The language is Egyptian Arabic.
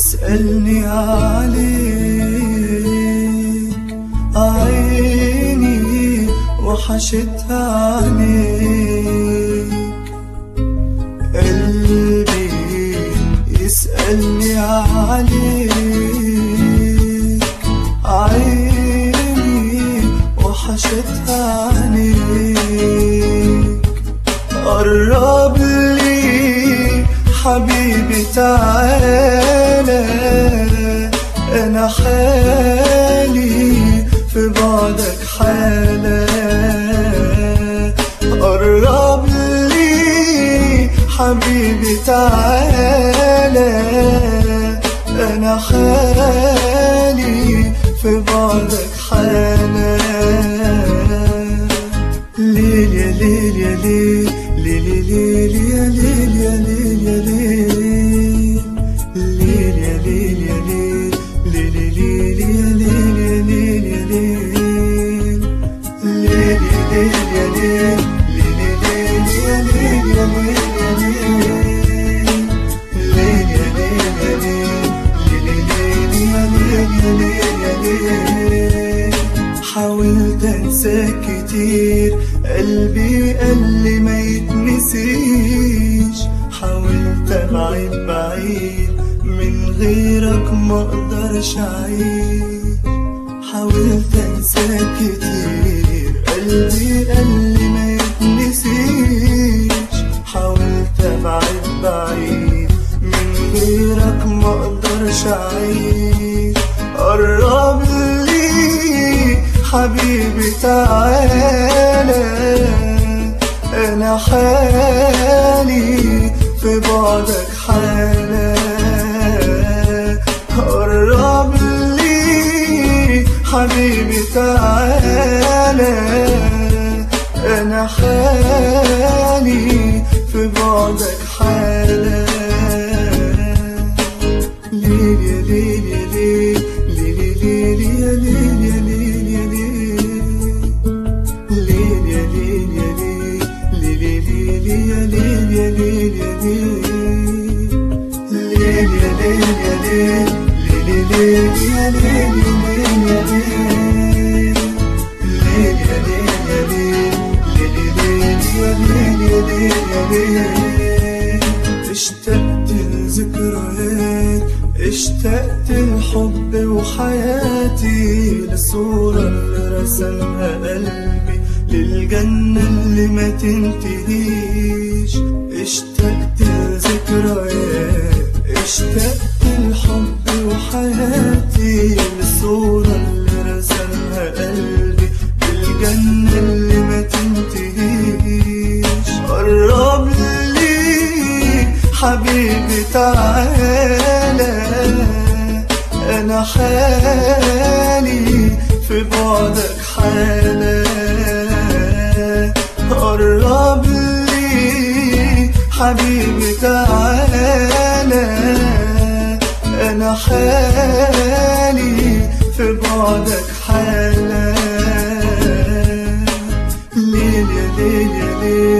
يسألني عليك عيني وحشتها عليك قلبي يسألني عليك عيني وحشتها عليك قرب لي حبيبي تعالى انا حالي في بعدك حالة قرب لي حبيبي تعالى انا حالي في بعدك حالة ليل يا ليل يا ليل ليل ليل يا ليل يا ليل يا ليل ليل يا ليل يا ليل ليل ليل يا ليل يا ليل يا ليل ليل يا ليل يا ليل ليل ليل يا ليل يا ليل يا ليل ليل يا ليل يا ليل ليل ليل يا ليل يا ليل يا ليل حاولت انساك كتير قلبي قال لي ما يتنسيش حاولت ابعد بعيد من غيرك ما اقدرش اعيش حاولت انساك كتير قلبي قال لي ما يتنسيش حاولت ابعد بعيد من غيرك ما اقدرش اعيش قرب لي حبيبي تعالى انا حالي في بعدك حالة قرب لي حبيبي تعالى انا حالي في بعدك حالة ليل يا ليل يا ليل ليل ليل يا ليل يا ليل يا ليل ليل يا ليل يا ليل ليل ليل يا ليل يا ليل يا ليل ليل يا ليل يا ليل ليل ليل يا ليل يا ليل يا ليل ليل يا ليل يا ليل ليل ليل يا ليل يا ليل يا ليل اشتقت لذكريات اشتقت لحب وحياتي للصورة اللي رسمها قلبي للجنة اللي ما تنتهيش اشتقت لذكريات اشتقت لحب وحياتي للصورة اللي رسمها قلبي للجنة اللي ما تنتهيش قرب لي حبيبي تعالى انا حالي في بعدك حالة قرب لي حبيبي تعالى انا حالي في بعدك حالة ليل يا ليل يا ليل